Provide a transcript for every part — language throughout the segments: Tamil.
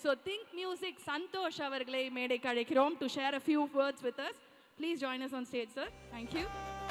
ஸோ திங்க் மியூசிக் சந்தோஷ் அவர்களை மேடைக்கு அழைக்கிறோம் to share a few words with us please join us on stage sir thank you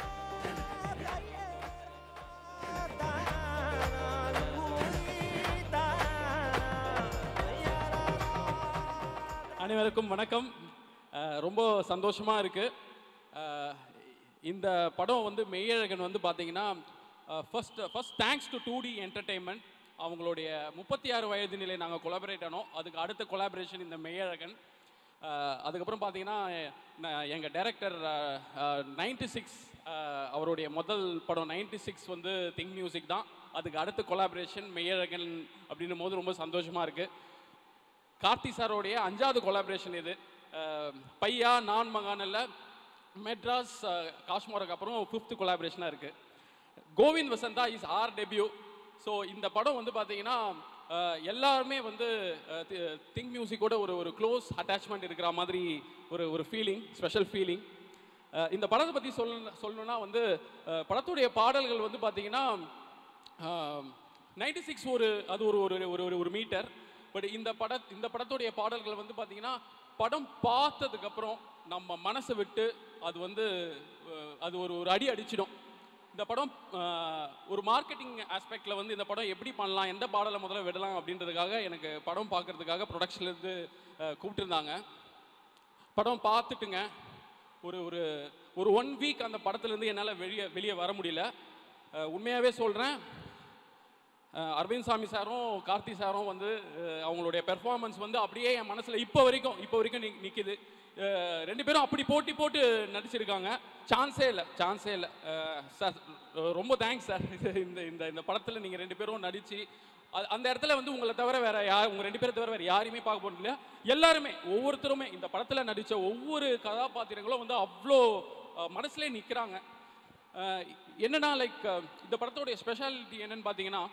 அனைவருக்கும் வணக்கம் அஹ் ரொம்ப சந்தோஷமாக இருக்குது இந்த படம் வந்து மெய்யழகன் வந்து பார்த்தீங்கன்னா first first thanks to two D entertainment அவங்களுடைய முப்பத்தி ஆறு வயது நிலை நாங்கள் கொலாபரேட் ஆனோம் அதுக்கு அடுத்த கொலாபரேஷன் இந்த மெய்யழகன் அஹ் அதுக்கப்புறம் பார்த்தீங்கன்னா எங்கள் டைரக்டர் நைன்டி சிக்ஸ் அவருடைய முதல் படம் நைன்டி சிக்ஸ் வந்து திங் மியூசிக் தான் அதுக்கு அடுத்த கொலாபரேஷன் மெய்யழகன் அப்படின்னும் போது ரொம்ப சந்தோஷமாக இருக்குது கார்த்தி சாரோடைய அஞ்சாவது கொலாபரேஷன் இது அஹ் பையா நான் மகானில் மெட்ராஸ் அஹ், காஷ்மோருக்கு அப்புறம் ஃபிஃப்த் கொலாபரேஷனாக இருக்குது Govind Vasantha is our debut so இந்த படம் வந்து பார்த்தீங்கன்னா அஹ், எல்லாருமே வந்து திங்க் மியூசிக்கோட ஒரு ஒரு க்ளோஸ் அட்டாச்மெண்ட் இருக்கிற மாதிரி ஒரு ஒரு ஃபீலிங் ஸ்பெஷல் ஃபீலிங் இந்த படத்தை பற்றி சொல்ல சொல்லணும்னா வந்து அஹ், படத்துடைய பாடல்கள் வந்து பார்த்தீங்கன்னா நைன்டி சிக்ஸ் ஒரு அது ஒரு ஒரு ஒரு ஒரு ஒரு மீட்டர் பட் இந்த பட இந்த படத்துடைய பாடல்கள் வந்து பார்த்தீங்கன்னா படம் பார்த்ததுக்கப்புறம் நம்ம மனசை விட்டு அது வந்து அஹ், அது ஒரு ஒரு அடி அடிச்சிடும் இந்த படம் அஹ், ஒரு மார்க்கெட்டிங் ஆஸ்பெக்டில் வந்து இந்த படம் எப்படி பண்ணலாம் எந்த பாடலை முதல்ல விடலாம் அப்படின்றதுக்காக எனக்கு படம் பார்க்கறதுக்காக ப்ரொடக்ஷன்லேருந்து கூப்பிட்டுருந்தாங்க படம் பார்த்துட்டுங்க ஒரு ஒரு ஒரு ஒன் வீக் அந்த படத்துலேருந்து என்னால் வெளியே வெளியே வர முடியல அஹ், உண்மையாகவே சொல்கிறேன் அரவிந்த் சாமி சாரும் கார்த்தி சாரும் வந்து அஹ், அவங்களுடைய பெர்ஃபார்மன்ஸ் வந்து அப்படியே என் மனசில் இப்போ வரைக்கும் இப்போ வரைக்கும் நி- நிக்குது அஹ், ரெண்டு பேரும் அப்படி போட்டி போட்டு நடிச்சிருக்காங்க சான்ஸே இல்லை சான்ஸே இல்லை சார் ரொம்ப தேங்க்ஸ் சார் இந்த இந்த இந்த படத்தில் நீங்கள் ரெண்டு பேரும் நடித்து அந்த இடத்துல வந்து உங்களை தவிர வேற யார் உங்க ரெண்டு பேரை தவிர வேற யாரையுமே பார்க்க போறது இல்லையா எல்லாருமே ஒவ்வொருத்தருமே இந்த படத்தில் நடித்த ஒவ்வொரு கதாபாத்திரங்களும் வந்து அவ்வளோ அஹ், மனசுலே நிற்கிறாங்க என்னன்னா லைக் இந்த படத்தோடைய ஸ்பெஷாலிட்டி என்னன்னு பார்த்தீங்கன்னா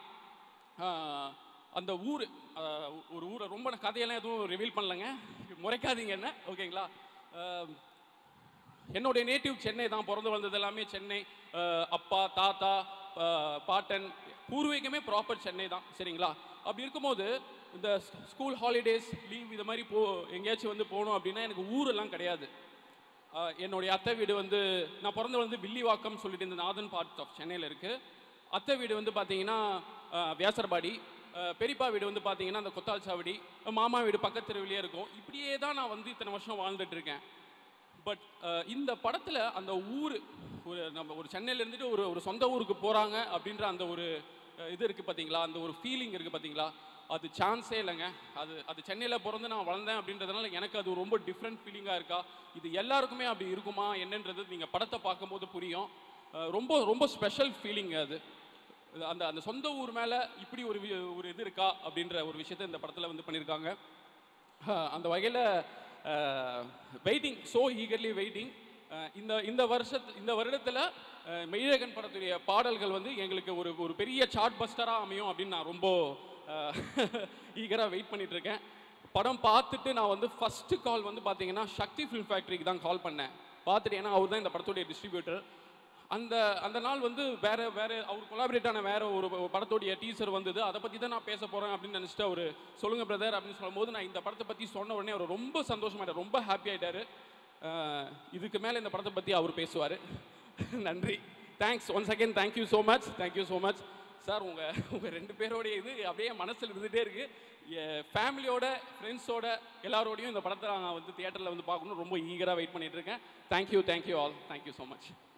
ஆஹ் அந்த ஊர் ஆஹ் ஒரு ஊரை ரொம்ப நான் கதையெல்லாம் எதுவும் ரிவீல் பண்ணலங்க முறைக்காதீங்க என்ன ஓகேங்களா ஆஹ் என்னுடைய நேட்டிவ் சென்னை தான் பிறந்து வளர்ந்தது எல்லாமே சென்னை ஆஹ் அப்பா தாத்தா ஆஹ் பாட்டன் பூர்வீகமே ப்ராப்பர் சென்னை தான் சரிங்களா அப்படி இருக்கும்போது இந்த ஸ்கூல் ஹாலிடேஸ் லீவ் இது மாதிரி போ எங்கேயாச்சும் வந்து போகணும் அப்படின்னா எனக்கு ஊரெல்லாம் கிடையாது ஆஹ் என்னுடைய அத்தை வீடு வந்து நான் பிறந்து வந்து வில்லிவாக்கம் சொல்லிட்டு இந்த நாதன் பார்ட் ஆஃப் சென்னையில் இருக்குது அத்தை வீடு வந்து பார்த்தீங்கன்னா ஆஹ் வியாசர்பாடி ஆஹ் பெரியப்பா வீடு வந்து பார்த்தீங்கன்னா அந்த கொத்தால் சாவடி மாமா வீடு பக்கத்து தெருவிலேயே இருக்கும் இப்படியே தான் நான் வந்து இத்தனை வருஷம் வாழ்ந்துட்டு இருக்கேன் பட் இந்த படத்தில் அந்த ஊர் ஒரு நம்ம ஒரு சென்னையில இருந்துட்டு ஒரு ஒரு சொந்த ஊருக்கு போகிறாங்க அப்படின்ற அந்த ஒரு அஹ், இது இருக்குது பார்த்தீங்களா அந்த ஒரு ஃபீலிங் இருக்குது பார்த்தீங்களா அது சான்ஸே இல்லைங்க அது அது சென்னையில் பிறந்து நான் வளர்ந்தேன் அப்படின்றதுனால எனக்கு அது ரொம்ப டிஃப்ரெண்ட் ஃபீலிங்காக இருக்கா இது எல்லாருக்குமே அப்படி இருக்குமா என்னன்றது நீங்கள் படத்தை பார்க்கும்போது புரியும் அஹ், ரொம்ப ரொம்ப ஸ்பெஷல் ஃபீலிங் அது இது அந்த அந்த சொந்த ஊர் மேலே இப்படி ஒரு வி- ஒரு இது இருக்கா அப்படின்ற ஒரு விஷயத்தை இந்த படத்தில் வந்து பண்ணியிருக்காங்க அஹ் அந்த வகையில் வெயிட்டிங் ஸோ ஈகர்லி வெயிட்டிங் இந்த இந்த வருஷத்து இந்த வருடத்தில் மெய்ழகன் படத்துடைய பாடல்கள் வந்து எங்களுக்கு ஒரு ஒரு பெரிய சார்ட் பஸ்டராக அமையும் அப்படின்னு நான் ரொம்ப ஈகராக வெயிட் பண்ணிட்டு இருக்கேன் படம் பார்த்துட்டு நான் வந்து ஃபஸ்ட்டு கால் வந்து பார்த்தீங்கன்னா சக்தி ஃபிலிம் ஃபேக்ட்ரிக்கு தான் கால் பண்ணேன் பார்த்துட்டு ஏன்னா அவர் தான் இந்த படத்துடைய டிஸ்ட்ரிபியூட்டர் அந்த அந்த நாள் வந்து வேற வேற அவர் கொலாபரேட் ஆன வேற ஒரு படத்தோடைய டீசர் வந்தது அதை பற்றி தான் நான் பேச போகிறேன் அப்படின்னு நினச்சிட்டு அவர் சொல்லுங்க பிரதர் அப்படின்னு சொல்லும்போது நான் இந்த படத்தை பற்றி சொன்ன உடனே அவர் ரொம்ப சந்தோஷமாயிட்டார் ரொம்ப ஹாப்பி ஆயிட்டாரு அஹ் இதுக்கு மேலே இந்த படத்தை பற்றி அவர் பேசுவார் நன்றி thanks once again thank you so much thank you so much sir உங்கள் உங்கள் ரெண்டு பேரோடைய இது அப்படியே மனசில் இருந்துகிட்டே இருக்குது ஃபேமிலியோட ஃப்ரெண்ட்ஸோட எல்லாரோடையும் இந்த படத்தை நான் வந்து தியேட்டரில் வந்து பார்க்கணும் ரொம்ப ஈகராக வெயிட் பண்ணிட்டு இருக்கேன் thank you thank you all thank you so much